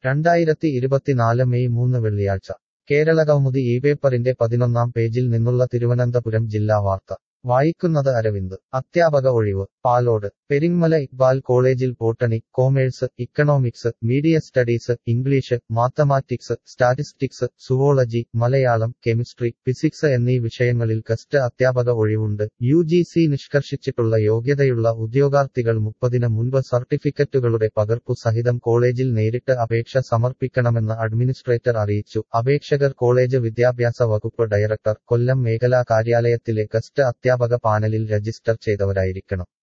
രണ്ടായിരത്തി ഇരുപത്തിനാല് മെയ് മൂന്ന് വെള്ളിയാഴ്ച കേരളകൗമുദി ഈ പേപ്പറിന്റെ പതിനൊന്നാം പേജിൽ നിന്നുള്ള തിരുവനന്തപുരം ജില്ലാ വാർത്ത വായിക്കുന്നത് അരവിന്ദ് അധ്യാപക ഒഴിവ് പാലോട് പെരിങ്ങമല ഇക്ബാൽ കോളേജിൽ botany commerce economics media studies English mathematics statistics zoology Malayalam chemistry physics എന്നീ വിഷയങ്ങളിൽ ഗസ്റ്റ് അധ്യാപക ഒഴിവുണ്ട് യു ജി സി നിഷ്കർഷിച്ചിട്ടുള്ള യോഗ്യതയുള്ള ഉദ്യോഗാർത്ഥികൾ മുപ്പതിന് മുൻപ് സർട്ടിഫിക്കറ്റുകളുടെ പകർപ്പു സഹിതം കോളേജിൽ നേരിട്ട് അപേക്ഷ സമർപ്പിക്കണമെന്ന് അഡ്മിനിസ്ട്രേറ്റർ അറിയിച്ചു അപേക്ഷകർ കോളേജ് വിദ്യാഭ്യാസ വകുപ്പ് ഡയറക്ടർ കൊല്ലം മേഖലാ കാര്യാലയത്തിലെ ഗസ്റ്റ് അധ്യാപക പാനലിൽ രജിസ്റ്റർ ചെയ്തവരായിരിക്കണം